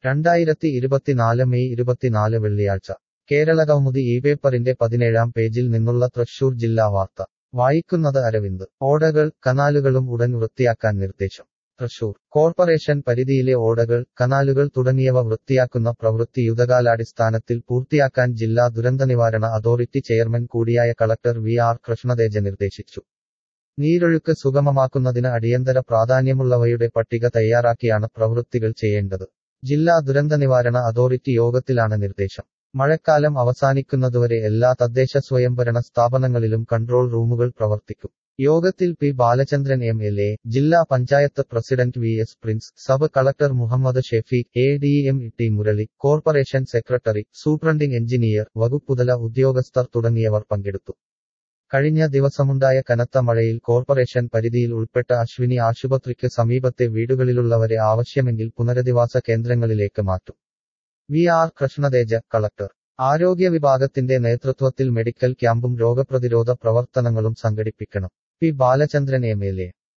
രണ്ടായിരത്തി ഇരുപത്തിനാല് മെയ് ഇരുപത്തിനാല് വെള്ളിയാഴ്ച കേരളകൗമുദി ഈ പേപ്പറിന്റെ പതിനേഴാം പേജിൽ നിന്നുള്ള തൃശൂർ ജില്ലാ വാർത്ത വായിക്കുന്നത് അരവിന്ദ് ഓടകൾ കനാലുകളും ഉടൻ വൃത്തിയാക്കാൻ നിർദ്ദേശം തൃശൂർ കോർപ്പറേഷൻ പരിധിയിലെ ഓടകൾ കനാലുകൾ തുടങ്ങിയവ വൃത്തിയാക്കുന്ന പ്രവൃത്തി യുദ്ധകാലാടിസ്ഥാനത്തിൽ പൂർത്തിയാക്കാൻ ജില്ലാ ദുരന്തനിവാരണ അതോറിറ്റി ചെയർമാൻ കൂടിയായ കളക്ടർ വി ആർ കൃഷ്ണതേജ നിർദ്ദേശിച്ചു നീരൊഴുക്ക് സുഗമമാക്കുന്നതിന് അടിയന്തര പ്രാധാന്യമുള്ളവയുടെ പട്ടിക തയ്യാറാക്കിയാണ് പ്രവൃത്തികൾ ചെയ്യേണ്ടത് ജില്ലാ ദുരന്തനിവാരണ അതോറിറ്റി യോഗത്തിലാണ് നിർദ്ദേശം മഴക്കാലം അവസാനിക്കുന്നതുവരെ എല്ലാ തദ്ദേശ സ്വയംഭരണ സ്ഥാപനങ്ങളിലും കൺട്രോൾ റൂമുകൾ പ്രവർത്തിക്കും യോഗത്തിൽ P Balachandran M L A ജില്ലാ panchayat president V S Prince sub collector Muhammad Shefeeq A D M T Murali corporation secretary superintending engineer വകുപ്പുതല ഉദ്യോഗസ്ഥർ തുടങ്ങിയവർ പങ്കെടുത്തു കഴിഞ്ഞ ദിവസമുണ്ടായ കനത്ത മഴയിൽ കോർപ്പറേഷൻ പരിധിയിൽ ഉൾപ്പെട്ട അശ്വിനി ആശുപത്രിക്ക് സമീപത്തെ വീടുകളിലുള്ളവരെ ആവശ്യമെങ്കിൽ പുനരധിവാസ കേന്ദ്രങ്ങളിലേക്ക് മാറ്റും വി ആർ കൃഷ്ണതേജ കളക്ടർ ആരോഗ്യ വിഭാഗത്തിന്റെ നേതൃത്വത്തിൽ മെഡിക്കൽ ക്യാമ്പും രോഗപ്രതിരോധ പ്രവർത്തനങ്ങളും സംഘടിപ്പിക്കണം P Balachandran M L A